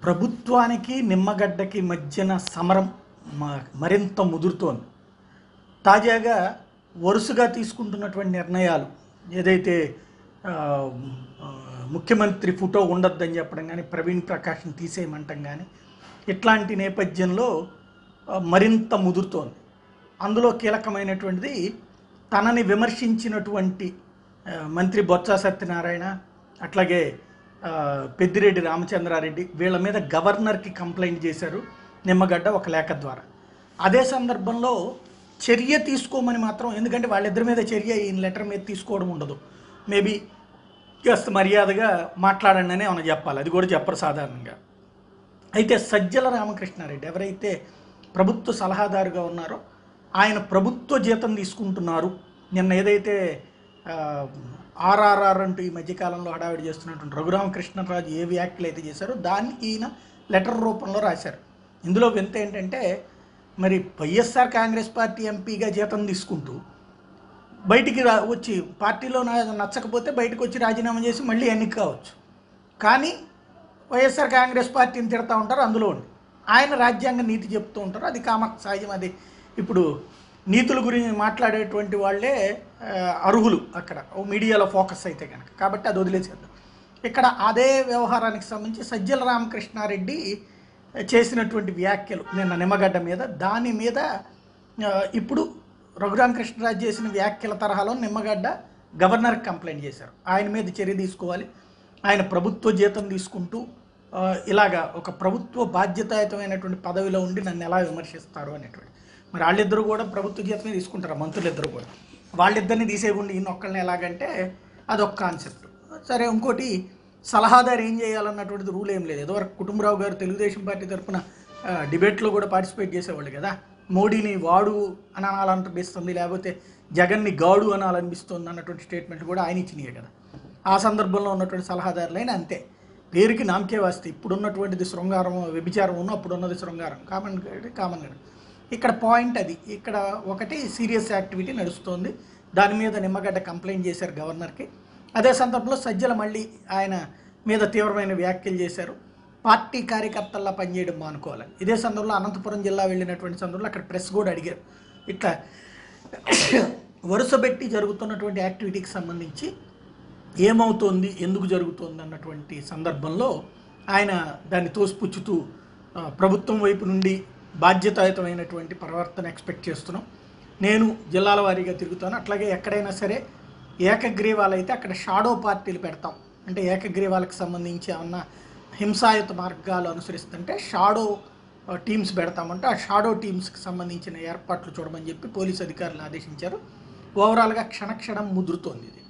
ప్రభుత్వానికి నిమ్మగడ్డకి మధ్యన సమరం మ- మరింత ముదురుతోంది తాజాగా వరుసగా తీసుకుంటున్నటువంటి నిర్ణయాలు ఏదైతే ఆ, ఆ, ముఖ్యమంత్రి ఫోటో ఉండొద్దని చెప్పడం కానీ ప్రవీణ్ ప్రకాష్ని తీసేయమంటం కానీ ఇట్లాంటి నేపథ్యంలో ఆ, మరింత ముదురుతోంది అందులో కీలకమైనటువంటిది తనని విమర్శించినటువంటి ఆ, మంత్రి బొత్స సత్యనారాయణ అట్లాగే ఆ, పెద్దిరెడ్డి రామచంద్రారెడ్డి వీళ్ళ మీద గవర్నర్కి కంప్లైంట్ చేశారు నిమ్మగడ్డ ఒక లేఖ ద్వారా అదే సందర్భంలో చర్య తీసుకోమని మాత్రం ఎందుకంటే వాళ్ళిద్దరి మీద చర్య ఈ లెటర్ మీద తీసుకోవడం ఉండదు మేబీ కాస్త మర్యాదగా మాట్లాడండి అని ఏమైనా చెప్పాలి అది కూడా చెప్పరు సాధారణంగా అయితే సజ్జల రామకృష్ణారెడ్డి ఎవరైతే ప్రభుత్వ సలహాదారుగా ఉన్నారో ఆయన ప్రభుత్వ జీతం తీసుకుంటున్నారు నిన్న ఏదైతే ఆ, ఆర్ఆర్ఆర్ అంటూ ఈ మధ్యకాలంలో హడావిడి చేస్తున్నటువంటి రఘురామకృష్ణరాజు ఏ వ్యాఖ్యలు అయితే చేశారో దాన్ని ఈయన లెటర్ రూపంలో రాశారు ఇందులో వింత ఏంటంటే మరి వైఎస్ఆర్ కాంగ్రెస్ పార్టీ ఎంపీగా జీతం తీసుకుంటూ బయటికి రా వచ్చి పార్టీలో నా- నచ్చకపోతే బయటకు వచ్చి రాజీనామా చేసి మళ్ళీ ఎన్నిక కావచ్చు కానీ వైఎస్ఆర్ కాంగ్రెస్ పార్టీని తిడతా ఉంటారు అందులో ఉండి ఆయన రాజ్యాంగ నీతి చెప్తూ ఉంటారు అది కామ సహజం అది ఇప్పుడు నీతుల గురించి మాట్లాడేటువంటి వాళ్ళే ఆ, అర్హులు అక్కడ ఓ మీడియాలో ఫోకస్ అయితే కనుక కాబట్టి అది వదిలేసేద్దాం ఇక్కడ అదే వ్యవహారానికి సంబంధించి సజ్జల రామకృష్ణారెడ్డి చేసినటువంటి వ్యాఖ్యలు నిన్న నిమ్మగడ్డ మీద దాని మీద ఆ, ఇప్పుడు రఘురామకృష్ణరాజు చేసిన వ్యాఖ్యల తరహాలో నిమ్మగడ్డ గవర్నర్కి కంప్లైంట్ చేశారు ఆయన మీద చర్య తీసుకోవాలి ఆయన ప్రభుత్వ జీతం తీసుకుంటూ ఆ, ఇలాగా ఒక ప్రభుత్వ బాధ్యతాయుతమైనటువంటి పదవిలో ఉండి నన్ను ఎలా విమర్శిస్తారు అనేటువంటి మరి వాళ్ళిద్దరూ కూడా ప్రభుత్వ జీతమే తీసుకుంటారు మంత్రులిద్దరూ కూడా వాళ్ళిద్దరిని తీసేయకుండా ఈయన ఒక్కళ్ళని ఎలాగంటే అదొక కాన్సెప్ట్ సరే ఇంకోటి సలహాదారు ఏం చేయాలన్నటువంటిది రూల్ ఏం లేదు ఇదివరకు కుటుంబరావు గారు తెలుగుదేశం పార్టీ తరఫున డిబేట్లో కూడా పార్టిసిపేట్ చేసేవాళ్ళు కదా మోడీని వాడు అని అనాలనిపిస్తుంది లేకపోతే జగన్ని గాడు అనాలనిపిస్తుంది అన్నటువంటి స్టేట్మెంట్ కూడా ఆయన ఇచ్చినాయే కదా ఆ సందర్భంలో ఉన్నటువంటి సలహాదారులైన అంతే పేరుకి నామకే వాస్తే ఇప్పుడున్నటువంటిది శృంగారం వ్యభిచారం ఉన్న అప్పుడున్నది శృంగారం కామన్ కామన్ కదా ఇక్కడ పాయింట్ అది ఇక్కడ ఒకటి సీరియస్ యాక్టివిటీ నడుస్తోంది దాని మీద నిమ్మగడ్డ కంప్లైంట్ చేశారు గవర్నర్కి అదే సందర్భంలో సజ్జల మళ్ళీ ఆయన మీద తీవ్రమైన వ్యాఖ్యలు చేశారు పార్టీ కార్యకర్తల్లా పనిచేయడం మానుకోవాలి ఇదే సందర్భంలో అనంతపురం జిల్లా వెళ్ళినటువంటి సందర్భంలో అక్కడ ప్రెస్ కూడా అడిగారు ఇట్లా వరుసపెట్టి జరుగుతున్నటువంటి యాక్టివిటీకి సంబంధించి ఏమవుతోంది ఎందుకు జరుగుతోంది అన్నటువంటి సందర్భంలో ఆయన దాన్ని తోసిపుచ్చుతూ ఆ, ప్రభుత్వం వైపు నుండి బాధ్యతాయుతమైనటువంటి ప్రవర్తన ఎక్స్పెక్ట్ చేస్తున్నాం నేను జిల్లాల వారీగా తిరుగుతాను అట్లాగే ఎక్కడైనా సరే ఏకగ్రీవాలు అయితే అక్కడ షాడో పార్టీలు పెడతాం అంటే ఏకగ్రీవాలకు సంబంధించి ఏమన్నా హింసాయుత మార్గాలు అనుసరిస్తుంటే షాడో ఆ, టీమ్స్ పెడతామంటే ఆ షాడో టీమ్స్కి సంబంధించిన ఏర్పాట్లు చూడమని చెప్పి పోలీసు అధికారులు ఆదేశించారు ఓవరాల్గా క్షణక్షణం ముదురుతోంది ఇది